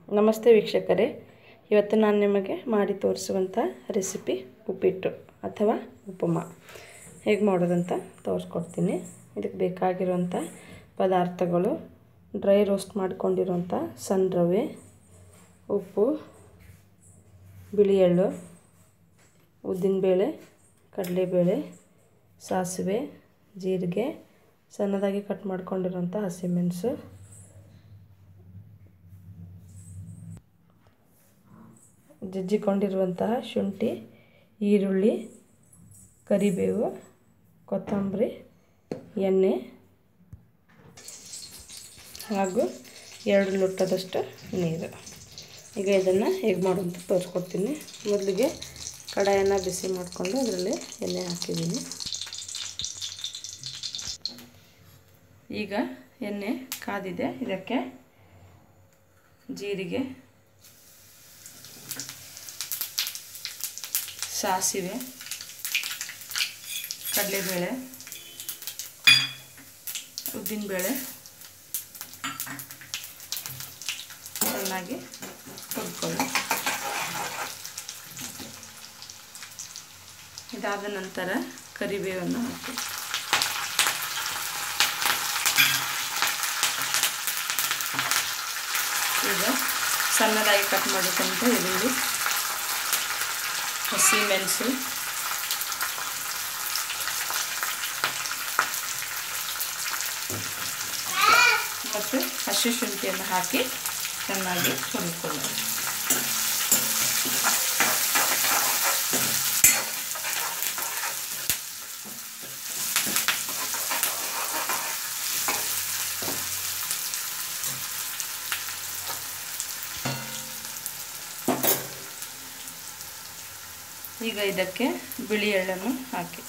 ನಮಸ್ತೆ ವೀಕ್ಷಕರೇ ಇವತ್ತು ನಾನು ನಿಮಗೆ ಮಾಡಿ ತೋರಿಸುವಂಥ ರೆಸಿಪಿ ಉಪ್ಪಿಟ್ಟು ಅಥವಾ ಉಪಮಾ ಹೇಗೆ ಮಾಡೋದಂತ ತೋರಿಸ್ಕೊಡ್ತೀನಿ ಇದಕ್ಕೆ ಬೇಕಾಗಿರುವಂಥ ಪದಾರ್ಥಗಳು ಡ್ರೈ ರೋಸ್ಟ್ ಮಾಡ್ಕೊಂಡಿರುವಂಥ ಸಣ್ಣ ರವೆ ಉಪ್ಪು ಬಿಳಿ ಎಳ್ಳು ಉದ್ದಿನಬೇಳೆ ಕಡಲೆಬೇಳೆ ಸಾಸಿವೆ ಜೀರಿಗೆ ಸಣ್ಣದಾಗಿ ಕಟ್ ಮಾಡ್ಕೊಂಡಿರೋಂಥ ಹಸಿಮೆಣಸು ಜಜ್ಜಿಕೊಂಡಿರುವಂತಹ ಶುಂಠಿ ಈರುಳ್ಳಿ ಕರಿಬೇವು ಕೊತ್ತಂಬರಿ ಎಣ್ಣೆ ಹಾಗೂ ಎರಡು ಲೋಟದಷ್ಟು ನೀರು ಈಗ ಇದನ್ನು ಹೇಗೆ ಮಾಡೋಂತ ತೋರಿಸ್ಕೊಡ್ತೀನಿ ಮೊದಲಿಗೆ ಕಡಾಯನ್ನು ಬಿಸಿ ಮಾಡಿಕೊಂಡು ಅದರಲ್ಲಿ ಎಣ್ಣೆ ಹಾಕಿದ್ದೀನಿ ಈಗ ಎಣ್ಣೆ ಕಾದಿದೆ ಇದಕ್ಕೆ ಜೀರಿಗೆ ಸಾಸಿವೆ ಕಡಲೆಬೇಳೆ ಉದ್ದಿನಬೇಳೆ ಚೆನ್ನಾಗಿ ಹುರ್ಕೊಳ್ಳಿ ಇದಾದ ನಂತರ ಕರಿಬೇವನ್ನು ಹಾಕಿ ಈಗ ಸಣ್ಣದಾಗಿ ಕಟ್ ಮಾಡಬೇಕಂತ ಈರುಳ್ಳಿ ಹಸಿಮೆಣಸು ಮತ್ತು ಹಸಿ ಶುಂಠಿಯನ್ನು ಹಾಕಿ ಚೆನ್ನಾಗಿ ಹುರ್ಕೊಳ್ಳಿ ಈಗ ಇದಕ್ಕೆ ಬಿಳಿ ಎಳ್ಳನ್ನು ಹಾಕಿ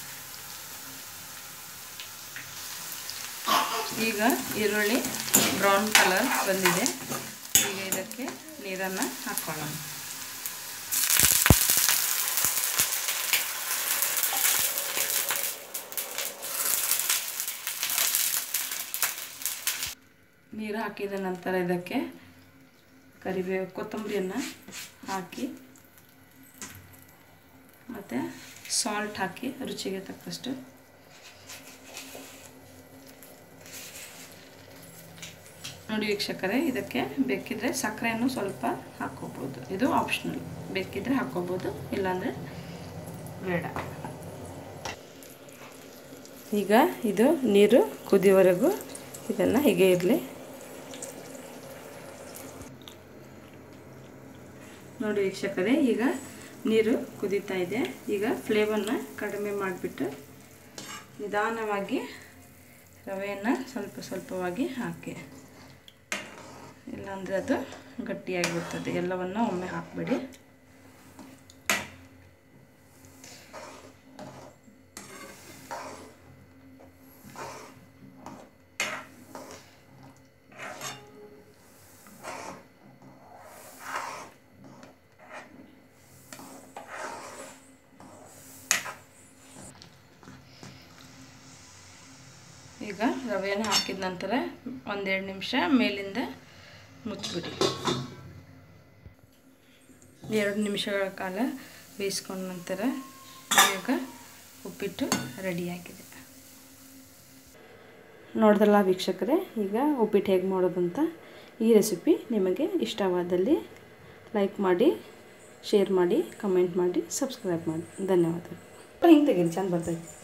ಈಗ ಈರುಳ್ಳಿ ಬ್ರೌನ್ ಕಲರ್ ಬಂದಿದೆ ಈಗ ಇದಕ್ಕೆ ನೀರನ್ನು ಹಾಕ್ಕೊಳ್ಳೋಣ ನೀರು ಹಾಕಿದ ನಂತರ ಇದಕ್ಕೆ ಕರಿಬೇವು ಕೊತ್ತಂಬರಿಯನ್ನು ಹಾಕಿ ಮತ್ತು ಸಾಲ್ಟ್ ಹಾಕಿ ರುಚಿಗೆ ತಕ್ಕಷ್ಟು ನೋಡಿ ವೀಕ್ಷಕರೇ ಇದಕ್ಕೆ ಬೇಕಿದ್ರೆ ಸಕ್ಕರೆಯನ್ನು ಸ್ವಲ್ಪ ಹಾಕ್ಕೋಬೋದು ಇದು ಆಪ್ಷನಲ್ ಬೇಕಿದ್ರೆ ಹಾಕ್ಕೋಬೋದು ಇಲ್ಲಾಂದರೆ ಬೇಡ ಈಗ ಇದು ನೀರು ಕುದಿಯವರೆಗೂ ಇದನ್ನು ಹೀಗೆ ಇರಲಿ ನೋಡಿ ವೀಕ್ಷಕರೇ ಈಗ ನೀರು ಕುದೀತಾ ಇದೆ ಈಗ ಫ್ಲೇವನ್ನು ಕಡಿಮೆ ಮಾಡಿಬಿಟ್ಟು ನಿಧಾನವಾಗಿ ರವೆಯನ್ನು ಸ್ವಲ್ಪ ಸ್ವಲ್ಪವಾಗಿ ಹಾಕಿ ಇಲ್ಲಾಂದರೆ ಅದು ಗಟ್ಟಿಯಾಗಿಬಿಡ್ತದೆ ಎಲ್ಲವನ್ನು ಒಮ್ಮೆ ಹಾಕಬೇಡಿ ಈಗ ರವೆಯನ್ನು ಹಾಕಿದ ನಂತರ ಒಂದೆರಡು ನಿಮಿಷ ಮೇಲಿಂದ ಮುಚ್ಚಿಬಿಡಿ ಎರಡು ನಿಮಿಷಗಳ ಕಾಲ ಬೇಯಿಸ್ಕೊಂಡ ನಂತರ ಈಗ ಉಪ್ಪಿಟ್ಟು ರೆಡಿಯಾಗಿದೆ ನೋಡಿದ್ರಲ್ಲ ವೀಕ್ಷಕರೇ ಈಗ ಉಪ್ಪಿಟ್ಟು ಹೇಗೆ ಮಾಡೋದಂತ ಈ ರೆಸಿಪಿ ನಿಮಗೆ ಇಷ್ಟವಾದಲ್ಲಿ ಲೈಕ್ ಮಾಡಿ ಶೇರ್ ಮಾಡಿ ಕಮೆಂಟ್ ಮಾಡಿ ಸಬ್ಸ್ಕ್ರೈಬ್ ಮಾಡಿ ಧನ್ಯವಾದಗಳು ಹಿಂಗೆ ತೆಗೀರಿ ಚೆಂದ ಬರ್ತೈತಿ